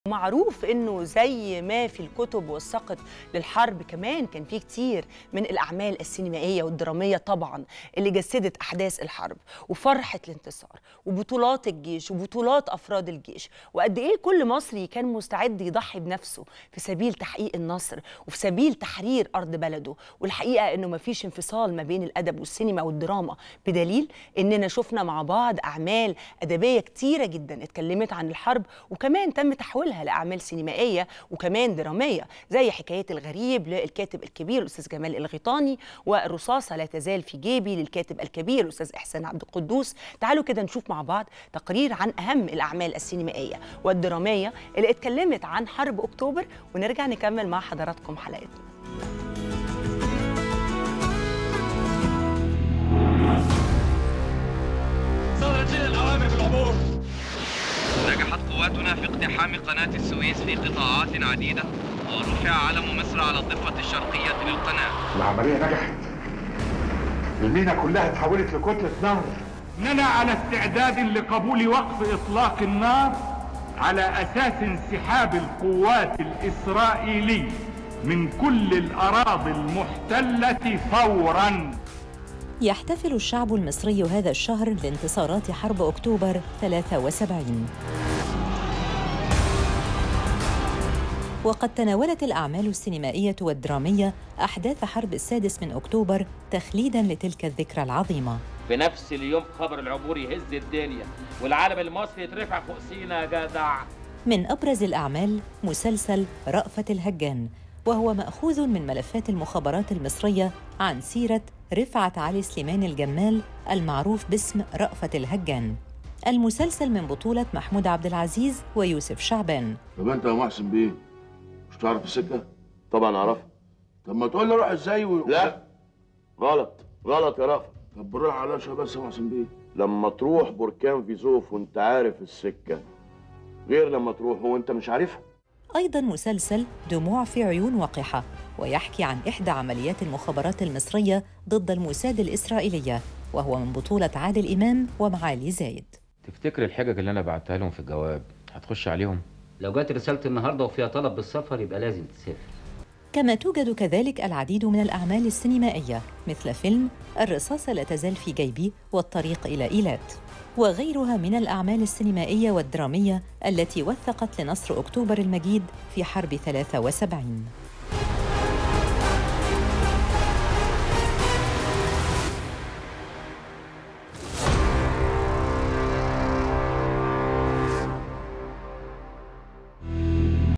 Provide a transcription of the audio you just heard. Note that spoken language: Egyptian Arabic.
معروف انه زي ما في الكتب والسقط للحرب كمان كان في كتير من الاعمال السينمائيه والدراميه طبعا اللي جسدت احداث الحرب وفرحه الانتصار وبطولات الجيش وبطولات افراد الجيش وقد ايه كل مصري كان مستعد يضحي بنفسه في سبيل تحقيق النصر وفي سبيل تحرير ارض بلده والحقيقه انه ما فيش انفصال ما بين الادب والسينما والدراما بدليل اننا شفنا مع بعض اعمال ادبيه كتيره جدا اتكلمت عن الحرب وكمان تم تحويلها لاعمال سينمائيه وكمان دراميه زي حكايه الغريب للكاتب الكبير الاستاذ جمال الغيطاني والرصاصه لا تزال في جيبي للكاتب الكبير الاستاذ احسان عبد القدوس تعالوا كده نشوف مع بعض تقرير عن اهم الاعمال السينمائيه والدراميه اللي اتكلمت عن حرب اكتوبر ونرجع نكمل مع حضراتكم حلقتنا صدرت الأوامر بالعبور نجحت قواتنا في اقتحام قناة السويس في قطاعات عديدة ورفع علم مصر على الضفة الشرقية للقناة العملية نجحت المينا كلها اتحولت لكتلة نار إننا على استعداد لقبول وقف إطلاق النار على أساس انسحاب القوات الإسرائيلية من كل الأراضي المحتلة فوراً يحتفل الشعب المصري هذا الشهر لانتصارات حرب أكتوبر 73 وقد تناولت الأعمال السينمائية والدرامية أحداث حرب السادس من أكتوبر تخليداً لتلك الذكرى العظيمة في نفس اليوم خبر العبور يهز الدنيا والعالم المصري يترفع فوق سينا يا جدع من أبرز الأعمال مسلسل رأفة الهجان وهو مأخوذ من ملفات المخابرات المصرية عن سيرة رفعت علي سليمان الجمال المعروف باسم رأفة الهجان المسلسل من بطولة محمود عبد العزيز ويوسف شعبان طب انت يا محسن بيه مش تعرف السكه؟ طبعا اعرفها طب ما تقول لي اروح ازاي و... لا غلط غلط يا رافع طب بالراحه على شويه بس يا محسن بيه لما تروح بركان فيزوف وانت عارف السكه غير لما تروح وانت مش عارفها أيضا مسلسل دموع في عيون وقحة ويحكي عن إحدى عمليات المخابرات المصرية ضد الموساد الإسرائيلية وهو من بطولة عادل إمام ومعالي زايد تفتكر الحجج اللي انا بعتها لهم في الجواب هتخش عليهم لو جت رسالة النهاردة وفيها طلب بالسفر يبقى لازم تسافر كما توجد كذلك العديد من الأعمال السينمائية مثل فيلم الرصاصة لا تزال في جيبي والطريق إلى إيلات وغيرها من الأعمال السينمائية والدرامية التي وثقت لنصر أكتوبر المجيد في حرب 73